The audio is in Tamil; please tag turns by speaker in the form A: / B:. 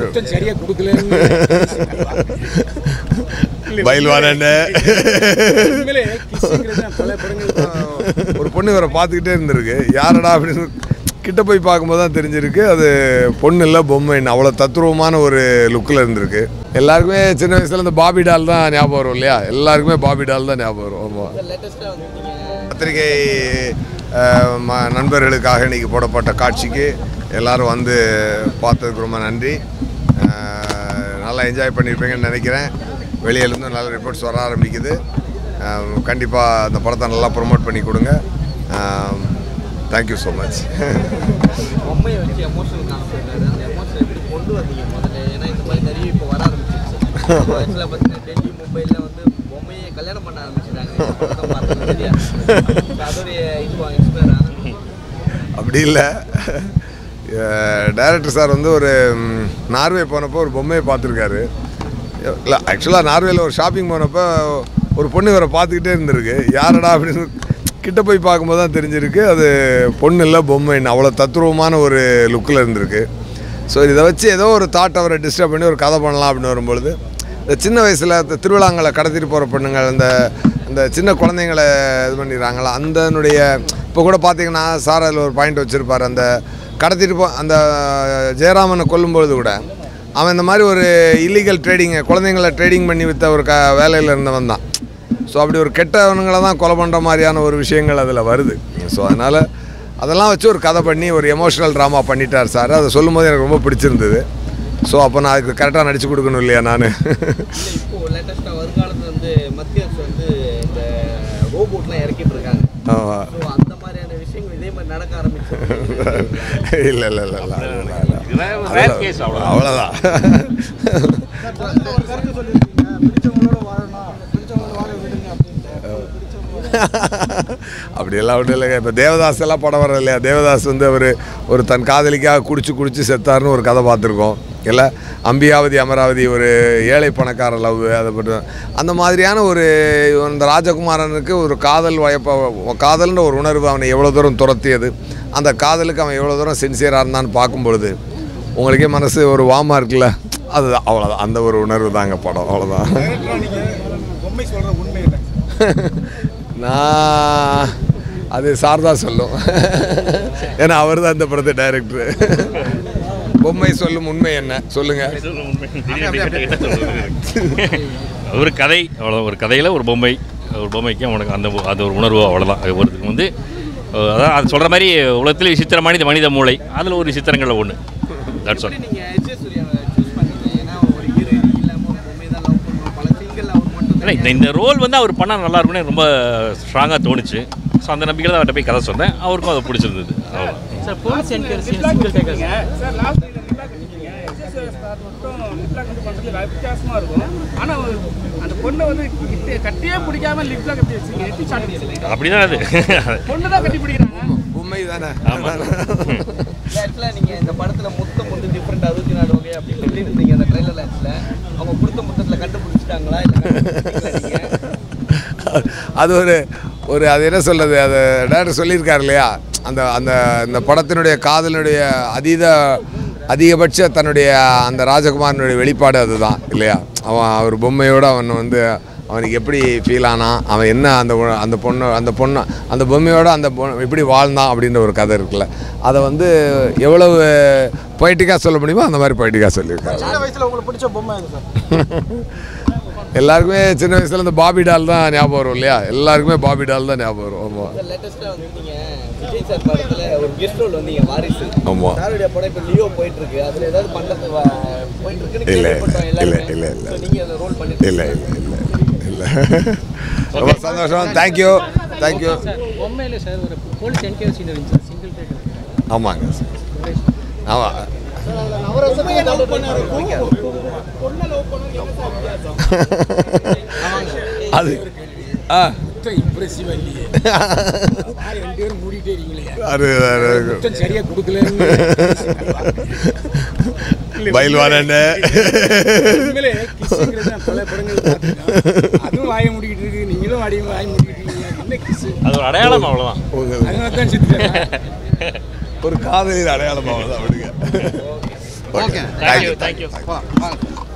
A: முத்தம் சரியா கொடுக்கலன்னு
B: பயில்வானே
A: உண்மையிலே கிஸ்ஸுங்கிறது நான் பல படங்கள்
B: ஒரு பொண்ணு இவரை பார்த்துக்கிட்டே இருந்திருக்கு யாரடா அப்படின்னு கிட்ட போய் பார்க்கும்போது தான் தெரிஞ்சிருக்கு அது பொண்ணு இல்லை பொம்மைன்னு அவ்வளோ தத்ரூபமான ஒரு லுக்கில் இருந்திருக்கு எல்லாருக்குமே சின்ன வயசுல இந்த பாபி டால் தான் ஞாபகம் வரும் இல்லையா எல்லாருக்குமே பாபி டால் தான் ஞாபகம் வரும் ஆமாம்
C: லேட்டஸ்ட்டாக வந்து நீங்கள்
B: பத்திரிகை அஹ், ம- நண்பர்களுக்காக இன்னைக்கு போடப்பட்ட காட்சிக்கு எல்லாரும் வந்து பார்த்ததுக்கு ரொம்ப நன்றி அஹ், நல்லா என்ஜாய் பண்ணியிருப்பீங்கன்னு நினைக்கிறேன் வெளியிலேருந்து நல்ல ரிப்போர்ட்ஸ் வர ஆரம்பிக்குது கண்டிப்பாக அந்த படத்தை நல்லா ப்ரொமோட் பண்ணி கொடுங்க தேங்க்யூ ஸோ மச்
C: பொம்மையை வச்சு எமோஷனல் காமிச்சிருக்காரு அந்த எமோஷனை எப்படி கொண்டு வந்தீங்க முதல்ல ஏன்னா இந்த மாதிரி நிறைய இப்போ வர ஆரம்பிச்சிருச்சு ஆக்சுவலாக பார்த்தீங்கன்னா டெல்லி மும்பையில் வந்து பொம்மையை கல்யாணம் பண்ண ஆரம்பிச்சிட்டாங்க இந்த படத்தை பார்த்தது சரியா So அதோடைய இது இன்ஸ்பயர் ஆனது
B: அப்படி இல்லை டைரக்டர் சார் வந்து ஒரு ம், நார்வே போனப்போ ஒரு பொம்மையை பார்த்துருக்காரு இல்லை ஆக்சுவலாக நார்வேல ஒரு ஷாப்பிங் போனப்போ ஒரு பொண்ணு இவரை பார்த்துக்கிட்டே இருந்திருக்கு யாரடா அப்படின்னு கிட்ட போய் பார்க்கும்போது தான் தெரிஞ்சிருக்கு அது பொண்ணு இல்லை பொம்மைன்னு அவ்வளோ தத்ரூபமான ஒரு லுக்கில் இருந்திருக்கு ஸோ இதை வச்சு ஏதோ ஒரு தாட் அவரை டிஸ்டர்ப் பண்ணி ஒரு கதை பண்ணலாம் அப்படின்னு வரும்பொழுது இந்த சின்ன வயசில் இந்த திருவிழாங்களை கடத்திட்டு போகிற பொண்ணுங்கள் அந்த அந்த சின்ன குழந்தைங்களை இது பண்ணிடுறாங்களா அந்தனுடைய இப்போ கூட பார்த்தீங்கன்னா சார் அதில் ஒரு பாயிண்ட் வச்சுருப்பார் அந்த கடத்திட்டு போ அந்த ஜெயராமனை கொல்லும்பொழுது கூட அவன் இந்த மாதிரி ஒரு இல்லீகல் ட்ரேடிங்கை குழந்தைங்கள ட்ரேடிங் பண்ணி விற்ற ஒரு க வேலையில் இருந்தவன் தான் ஸோ அப்படி ஒரு கெட்டவனுங்களை தான் கொலை பண்ணுற மாதிரியான ஒரு விஷயங்கள் அதில் வருது ஸோ அதனால் அதெல்லாம் வச்சு ஒரு கதை பண்ணி ஒரு எமோஷனல் ட்ராமா பண்ணிட்டார் சார் அதை சொல்லும்போது எனக்கு ரொம்ப பிடிச்சிருந்தது ஸோ அப்போ நான் அதுக்கு கரெக்டாக நடிச்சு கொடுக்கணும் இல்லையா நான்
C: இல்லை இப்போ லேட்டஸ்ட்டாக வருங்காலத்தில் வந்து மத்திய அரசு வந்து இந்த ரோபோட்லாம் இறக்கிட்டு இருக்காங்க
B: ஆமாம்
C: ஸோ அந்த மாதிரியான விஷயங்கள் இதே மாதிரி நடக்க ஆரம்பிச்சு
B: இல்லை இல்லை இல்லை
D: இதெல்லாம் rare case அவ்வளவுதான்.
B: அவ்வளோதான்
A: ஒரு கருத்து சொல்லியிருக்கீங்க பிடிச்சவங்களோட வாழணும் பிடிச்சவங்களோட வாழ விடுங்க அப்படின்ட்டு
B: அப்படியெல்லாம் ஒன்றும் இல்லைங்க இப்போ தேவதாஸ் எல்லாம் படம் வர இல்லையா தேவதாஸ் வந்து அவர் ஒரு தன் காதலிக்காக குடிச்சு குடிச்சு செத்தாருன்னு ஒரு கதை பார்த்துருக்கோம் இல்லை அம்பியாவதி அமராவதி ஒரு ஏழை பணக்கார லவ் அதை பற்றி அந்த மாதிரியான ஒரு இந்த ராஜகுமாரனுக்கு ஒரு காதல் வயப்ப காதல்ன்ற ஒரு உணர்வு அவனை எவ்வளோ தூரம் துரத்தியது அந்த காதலுக்கு அவன் எவ்வளோ தூரம் சின்சியராக இருந்தான்னு பார்க்கும் பொழுது உங்களுக்கே மனசு ஒரு வாமா இருக்குல்ல அதுதான் அவ்வளோதான் அந்த ஒரு உணர்வு தாங்க படம் அவ்வளோதான்
A: பொம்மை சொல்ற உண்மை இல்லை
B: நான் அது சாரதா சொல்லும் ஏன்னா அவர் தான் இந்த படத்தை டைரக்டர் பொம்மை சொல்லும் உண்மை என்ன சொல்லுங்க
D: ஒரு கதை அவ்வளோ ஒரு கதையில் ஒரு பொம்மை ஒரு பொம்மைக்கு அவனுக்கு அந்த அது ஒரு உணர்வு அவ்வளோதான் ஒருத்தருக்கு வந்து அஹ், அதான் அது சொல்கிற மாதிரி உலகத்தில் விசித்திரமான இந்த மனித மூளை அதில் ஒரு விசித்திரங்களில் ஒன்று தட்ஸ் ஆல்
C: நீங்கள் எச் எஸ் சூர்யாவை சூஸ் பண்ணீங்க ஏன்னா ஒரு ஹீரோ இல்லாமல் ஒரு பொம்மை தான் லவ் பண்ணுவோம் பல சிங்கிள் அவர் மட்டும்
D: இல்லை இந்த இந்த ரோல் வந்து அவர் பண்ணால் நல்லா இருக்கும்னு எனக்கு ரொம்ப ஸ்ட்ராங்காக தோணுச்சு ஸோ அந்த நம்பிக்கையில் தான் அவர்கிட்ட போய் கதை சொன்னேன் அவருக்கும் அது பிடிச்சிருந்தது அவ்வளோ
E: sir police enquiry single taker
F: sir last time lip lock பண்ணீங்க எஸ்எஸ் மட்டும் லிப்லாக் வந்து பண்ணுறது வித்தியாசமாக இருக்கும் ஆனால் அந்த பொண்ணை வந்து கிட்டே கட்டியே பிடிக்காம லிப்லாக் எப்படி வச்சுங்க எப்படி ஷார்ட்
D: அப்படி தான் அது
F: பொண்ணு தான் கட்டி பிடிக்கிறாங்க
B: பொம்மை தானே
C: ஆக்சுவலாக நீங்கள் இந்த படத்தில் முத்தம் வந்து டிஃப்ரெண்ட் அறுபத்தி நாலு வகை அப்படின்னு சொல்லியிருந்தீங்க அந்த ட்ரெயிலர் ஆக்சுவலில் அவங்க கொடுத்த முத்தத்தில் கண்டுபிடிச்சிட்டாங்களா இல்லை
B: அது ஒரு ஒரு அது என்ன சொல்றது அது டேரக்டர் சொல்லியிருக்காரு இல்லையா அந்த அந்த இந்த படத்தினுடைய காதலினுடைய அதீத அதிகபட்ச தன்னுடைய அந்த ராஜகுமாரனுடைய வெளிப்பாடு அதுதான் இல்லையா அவன் அவர் பொம்மையோடு அவன் வந்து அவனுக்கு எப்படி ஃபீல் ஆனான் அவன் என்ன அந்த உ- அந்த பொண்ணு அந்த பொண்ணு அந்த பொம்மையோட அந்த பொண்ணு எப்படி வாழ்ந்தான் அப்படின்ற ஒரு கதை இருக்குல்ல அதை வந்து எவ்வளவு பொய்ட்டிக்காக சொல்ல முடியுமோ அந்த மாதிரி பொய்ட்டிக்காக சொல்லியிருக்காரு
A: சின்ன வயசுல உங்களுக்கு பிடிச்ச பொம்மை எது சார்
B: எல்லாருக்குமே சின்ன வயசுல இந்த பாபி டால் தான் ஞாபகம் வரும் இல்லையா எல்லாருக்குமே பாபி டால் தான் ஞாபகம் வரும் ஆமாம்
C: சார் லேட்டஸ்ட்டாக வந்து நீங்கள் விஜய் சார் படத்தில் ஒரு கெஸ்ட் ரோல் வந்தீங்க வாரிசு
B: ஆமா.
C: சாருடைய படம் இப்போ லியோ போயிட்டு இருக்கு அதில் ஏதாவது பண்ணுறது போயிட்டு இருக்குன்னு
B: இல்ல,
C: கேள்விப்பட்டோம்
B: இல்ல,
C: எல்லாருமே
B: இல்ல, இல்ல.
C: So, நீங்க அதில் ரோல் பண்ணிட்டு
B: இல்லை இல்லை இல்லை இல்லை ரொம்ப சந்தோஷம் தேங்க்யூ தேங்க்யூ
E: பொம்மையில சார் ஒரு போலீஸ் என்கொயரி சீன் இருந்துச்சு சிங்கிள் டேக்கர்
B: ஆமாங்க ஆமாம்
A: நவரசமே லவ் பண்ணாரு பொண்ணை லவ் பண்ணாரு என்ன சார் வித்தியாசம்
B: அது ஆ
A: இம்ப்ரெசிவ் இல்லையே யார் ரெண்டு பேரும் மூடிட்டே இருக்கீங்களே
B: அது அது-
A: முத்தம் சரியா கொடுக்கலன்னு
B: பயில்வானே
A: உண்மையிலே கிஸ்ஸுங்கிறது நான் பல படங்கள் பார்த்துருக்கேன் அதுவும் வாய முடிக்கிட்டு இருக்கு நீங்களும் வாடி வாய முடிக்கிட்டு இருக்கீங்க என்ன கிஸ்ஸு
D: அது ஒரு அடையாளம் அவ்வளோதான்
B: உங்களுக்கு
A: அதனால தான் சித்திரேன்
B: ஒரு காதலின் அடையாளமாக அப்படிங்க
C: ஓகே
D: தேங்க்யூ தேங்க்யூ
C: போலாம் வாங்க